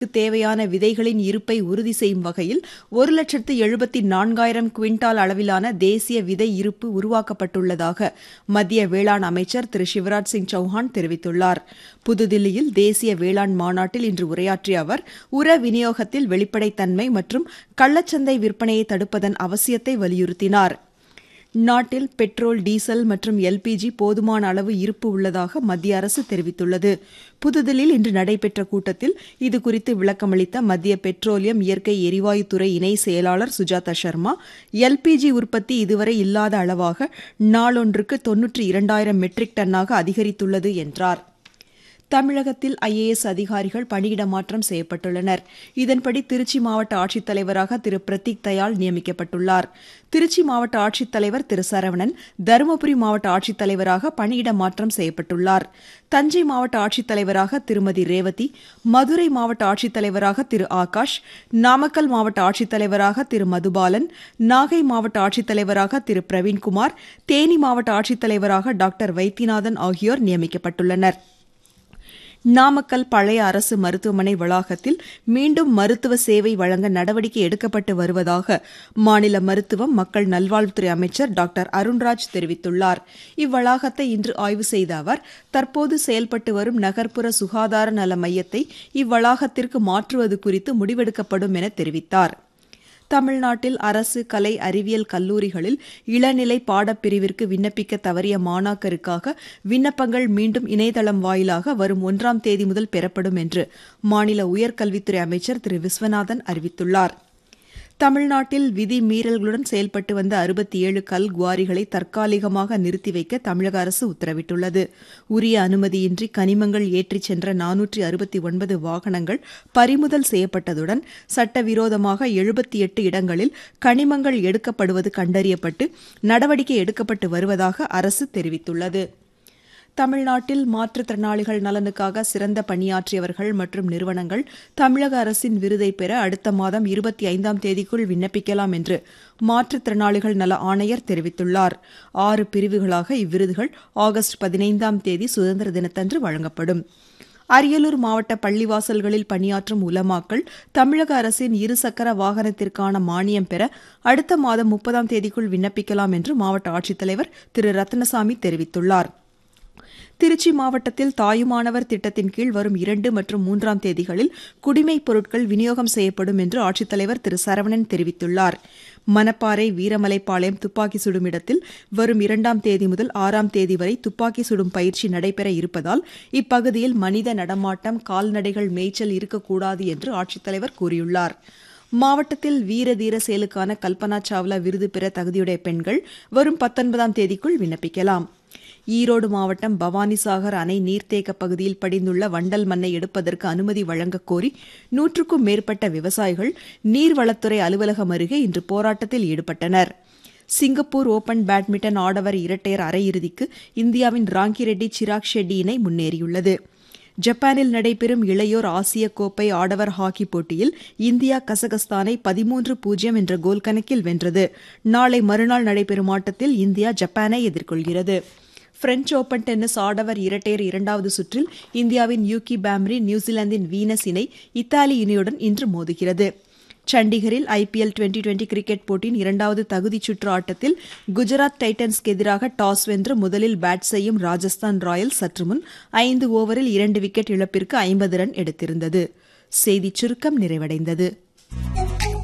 தேவையான விதைகளின் இருப்பை உறுதி செய்யும் வகையில் ஒரு லட்சத்து எழுபத்தி நான்காயிரம் குவிண்டால் அளவிலான தேசிய விதை இருப்பு உருவாக்கப்பட்டுள்ளதாக மத்திய வேளாண் அமைச்சர் திரு சிவராஜ் சிங் சௌஹான் தெரிவித்துள்ளார் புதுதில்லியில் தேசிய வேளாண் மாநாட்டில் இன்று உரையாற்றிய அவர் உர விநியோகத்தில் வெளிப்படைத்தன்மை மற்றும் கள்ளச்சந்தை விற்பனையை தடுப்பதன் அவசியத்தை வலியுறுத்தினார் நாட்டில் பெட்ரோல் டீசல் மற்றும் எல்பிஜி போதுமான அளவு இருப்பு உள்ளதாக மத்திய அரசு தெரிவித்துள்ளது புதுதில்லியில் இன்று நடைபெற்ற கூட்டத்தில் இதுகுறித்து விளக்கமளித்த மத்திய பெட்ரோலியம் இயற்கை எரிவாயுத்துறை இணை செயலாளர் சுஜாதா சர்மா எல்பிஜி உற்பத்தி இதுவரை இல்லாத அளவாக நாளொன்றுக்கு தொன்னூற்றி இரண்டாயிரம் மெட்ரிக் டன்னாக அதிகரித்துள்ளது என்றார் தமிழகத்தில் ஐஏஎஸ் அதிகாரிகள் பணியிட மாற்றம் செய்யப்பட்டுள்ளனர் இதன்படி திருச்சி மாவட்ட ஆட்சித்தலைவராக திரு பிரதீக் தயாள் நியமிக்கப்பட்டுள்ளார் திருச்சி மாவட்ட ஆட்சித்தலைவர் திரு சரவணன் தருமபுரி மாவட்ட ஆட்சித்தலைவராக பணியிட மாற்றம் செய்யப்பட்டுள்ளார் தஞ்சை மாவட்ட ஆட்சித்தலைவராக திருமதி ரேவதி மதுரை மாவட்ட ஆட்சித்தலைவராக திரு ஆகாஷ் நாமக்கல் மாவட்ட ஆட்சித்தலைவராக திரு மதுபாலன் நாகை மாவட்ட ஆட்சித்தலைவராக திரு பிரவீன்குமார் தேனி மாவட்ட ஆட்சித்தலைவராக டாக்டர் வைத்தியநாதன் ஆகியோர் நியமிக்கப்பட்டுள்ளனா் நாமக்கல் பழைய அரசு மருத்துவமனை வளாகத்தில் மீண்டும் மருத்துவ சேவை வழங்க நடவடிக்கை எடுக்கப்பட்டு வருவதாக மாநில மருத்துவம் மக்கள் நல்வாழ்வுத்துறை அமைச்சர் டாக்டர் அருண்ராஜ் தெரிவித்துள்ளார் இவ்வளாகத்தை இன்று ஆய்வு செய்த அவர் தற்போது செயல்பட்டு வரும் நகர்ப்புற சுகாதார நல மையத்தை இவ்வளாகத்திற்கு மாற்றுவது குறித்து முடிவெடுக்கப்படும் என தெரிவித்தாா் தமிழ்நாட்டில் அரசு கலை அறிவியல் கல்லூரிகளில் இளநிலை பாடப்பிரிவிற்கு விண்ணப்பிக்க தவறிய மாணாக்கருக்காக விண்ணப்பங்கள் மீண்டும் இணையதளம் வாயிலாக வரும் ஒன்றாம் தேதி முதல் பெறப்படும் என்று மாநில உயர்கல்வித்துறை அமைச்சர் திரு விஸ்வநாதன் அறிவித்துள்ளார் தமிழ்நாட்டில் விதி மீறல்களுடன் செயல்பட்டு வந்த அறுபத்தி ஏழு கல் குவாரிகளை தற்காலிகமாக நிறுத்தி வைக்க தமிழக அரசு உத்தரவிட்டுள்ளது உரிய அனுமதியின்றி கனிமங்கள் ஏற்றிச் சென்ற நானூற்றி அறுபத்தி ஒன்பது வாகனங்கள் பறிமுதல் செய்யப்பட்டதுடன் சட்டவிரோதமாக எழுபத்தி எட்டு இடங்களில் கனிமங்கள் எடுக்கப்படுவது கண்டறியப்பட்டு நடவடிக்கை எடுக்கப்பட்டு வருவதாக அரசு தெரிவித்துள்ளது தமிழ்நாட்டில் மாற்றுத்திறனாளிகள் நலனுக்காக சிறந்த பணியாற்றியவர்கள் மற்றும் நிறுவனங்கள் தமிழக அரசின் விருதை பெற அடுத்த மாதம் இருபத்தி ஐந்தாம் தேதிக்குள் விண்ணப்பிக்கலாம் என்று மாற்றுத்திறனாளிகள் நல ஆணையர் தெரிவித்துள்ளார் ஆறு பிரிவுகளாக இவ்விருதுகள் ஆகஸ்ட் பதினைந்தாம் தேதி சுதந்திர தினத்தன்று வழங்கப்படும் அரியலூர் மாவட்ட பள்ளிவாசல்களில் பணியாற்றும் உலமாக்கள் தமிழக அரசின் இருசக்கர வாகனத்திற்கான மானியம் பெற அடுத்த மாதம் முப்பதாம் தேதிக்குள் விண்ணப்பிக்கலாம் என்று மாவட்ட ஆட்சித்தலைவர் திரு ரத்னசாமி தெரிவித்துள்ளாா் திருச்சி மாவட்டத்தில் தாயுமானவர் திட்டத்தின் கீழ் வரும் இரண்டு மற்றும் மூன்றாம் தேதிகளில் குடிமைப் பொருட்கள் விநியோகம் செய்யப்படும் என்று ஆட்சித்தலைவர் திரு சரவணன் தெரிவித்துள்ளார் மணப்பாறை வீரமலைப்பாளையம் துப்பாக்கி சுடும் இடத்தில் வரும் இரண்டாம் தேதி முதல் ஆறாம் தேதி வரை துப்பாக்கி சுடும் பயிற்சி நடைபெற இருப்பதால் இப்பகுதியில் மனித நடமாட்டம் கால்நடைகள் மேய்ச்சல் இருக்கக்கூடாது என்று ஆட்சித்தலைவர் கூறியுள்ளார் மாவட்டத்தில் வீர தீர செயலுக்கான கல்பனா சாவ்லா விருது பெற தகுதியுடைய பெண்கள் வரும் பத்தொன்பதாம் தேதிக்குள் விண்ணப்பிக்கலாம் ஈரோடு மாவட்டம் பவானிசாகர் அணை நீர்த்தேக்க பகுதியில் படிந்துள்ள வண்டல் மண்ணை எடுப்பதற்கு அனுமதி வழங்கக் கோரி நூற்றுக்கும் மேற்பட்ட விவசாயிகள் நீர்வளத்துறை அலுவலகம் அருகே இன்று போராட்டத்தில் ஈடுபட்டனர் சிங்கப்பூர் ஓபன் பேட்மிண்டன் ஆடவர் இரட்டையர் அரையிறுதிக்கு இந்தியாவின் ராங்கிரெட்டி சிராக் ஷெட்டி இணை முன்னேறியுள்ளது ஜப்பானில் நடைபெறும் இளையோர் ஆசிய கோப்பை ஆடவர் ஹாக்கி போட்டியில் இந்தியா கசகஸ்தானை பதிமூன்று பூஜ்ஜியம் என்ற கோல் கணக்கில் வென்றது நாளை மறுநாள் நடைபெறும் ஆட்டத்தில் இந்தியா ஜப்பானை எதிர்கொள்கிறது பிரெஞ்ச் ஓபன் டென்னிஸ் ஆடவர் இரட்டையர் இரண்டாவது சுற்றில் இந்தியாவின் யூகி பாம்ரி நியூசிலாந்தின் வீனஸ் இணை இத்தாலி இணையுடன் இன்று மோதுகிறது சண்டிகரில் ஐபிஎல் டுவெண்டி டுவெண்டி கிரிக்கெட் போட்டியின் இரண்டாவது தகுதிச் சுற்று ஆட்டத்தில் குஜராத் டைட்டன்ஸ்க்கு எதிராக டாஸ் வென்று முதலில் பேட் செய்யும் ராஜஸ்தான் ராயல்ஸ் சற்று முன் ஐந்து ஓவரில் இரண்டு விக்கெட் இழப்பிற்கு ஐம்பது ரன் எடுத்திருந்தது செய்திச் சுருக்கம் நிறைவடைந்தது